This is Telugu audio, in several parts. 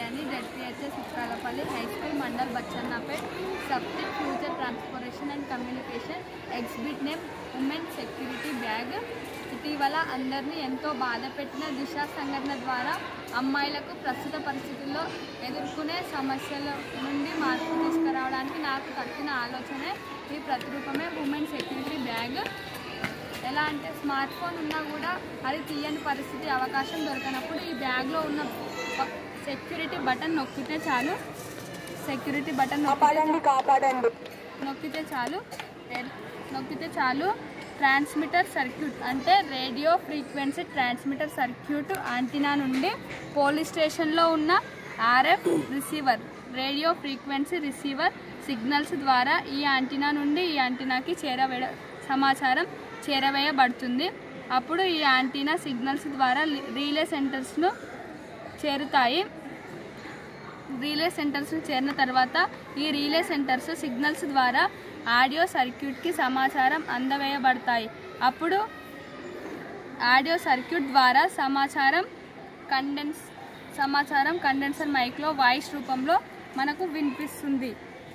అని ZPHS Utkalapalli high school mandal Bachannapet subject future transportation and communication exhibit name women security bag ఇటీవల అందరినీ ఎంతో బాధ పెట్టిన దిశ సంఘటన ద్వారా అమ్మాయిలకు ప్రస్తుత పరిస్థితుల్లో ఎదుర్కొనే సమస్యల నుండి మార్పు తీసుకురావడానికి నాకు తట్టిన ఆలోచనే ఈ ప్రతిరూపమే ఉమెన్ సెక్యూరిటీ బ్యాగ్ ఎలా అంటే స్మార్ట్ ఫోన్ ఉన్నా కూడా అది తీయని పరిస్థితి అవకాశం దొరకనప్పుడు ఈ బ్యాగ్లో ఉన్న బ- సెక్యూరిటీ బటన్ నొక్కితే చాలు సెక్యూరిటీ బటన్ నొక్కితే కాపాడండి నొక్కితే చాలు ఎల్- నొక్కితే చాలు ట్రాన్స్మిటర్ సర్క్యూట్ అంటే radio frequency transmitter circuit antenna నుండి పోలీస్ స్టేషన్లో ఉన్న RF receiver radio frequency receiver signals ద్వారా ఈ యాంటీనా నుండి ఈ యాంటీనాకి చేరవేయ సమాచారం చేరవేయబడుతుంది అప్పుడు ఈ యాంటీనా సిగ్నల్స్ ద్వారా లి- రీలే సెంటర్స్ను చేరుతాయి రీలే సెంటర్స్ చేరిన తర్వాత ఈ రీలే సెంటర్స్ సిగ్నల్స్ ద్వారా ఆడియో సర్క్యూట్కి సమాచారం అందవేయబడతాయి అప్పుడు ఆడియో సర్క్యూట్ ద్వారా సమాచారం కండెన్స్ సమాచారం కండెన్సర్ మైక్లో వాయిస్ రూపంలో మనకు వినిపిస్తుంది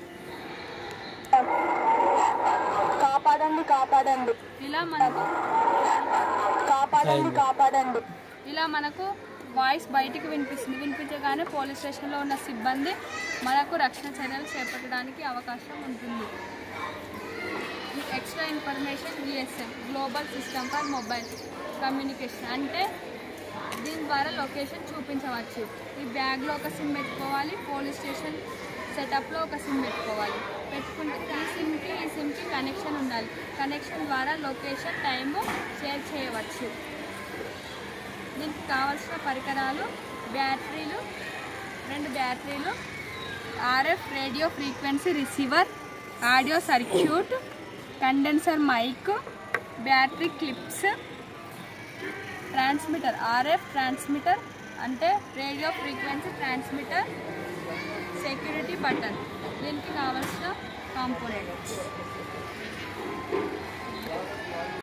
కాపాడండి కాపాడండి ఇలా మనకు కాపాడండి కాపాడండి ఇలా మనకు వాయిస్ బయటికి వినిపిస్తుంది వినిపించగానే పోలీస్ స్టేషన్లో ఉన్న సిబ్బంది మనకు రక్షణ చర్యలు చేపట్టడానికి అవకాశం ఉంటుంది ఈ extra information GSM global system for mobile communication అంటే దీని ద్వారా లొకేషన్ చూపించవచ్చు ఈ బ్యాగ్లో ఒక సిమ్ పెట్టుకోవాలి పోలీస్ స్టేషన్ సెటప్లో ఒక సిమ్ పెట్టుకోవాలి పెట్టుకుంటే ఈ సిమ్కి ఈ సిమ్కి కనెక్షన్ ఉండాలి కనెక్షన్ ద్వారా లొకేషన్ టైము షేర్ చేయవచ్చు దీనికి కావాల్సిన పరికరాలు బ్యాటరీలు రెండు బ్యాటరీలు RF radio frequency receiver audio circuit condenser mic battery clips transmitter RF transmitter అంటే radio frequency transmitter security button దీనికి కావాల్సిన కాంపోనెంట్స్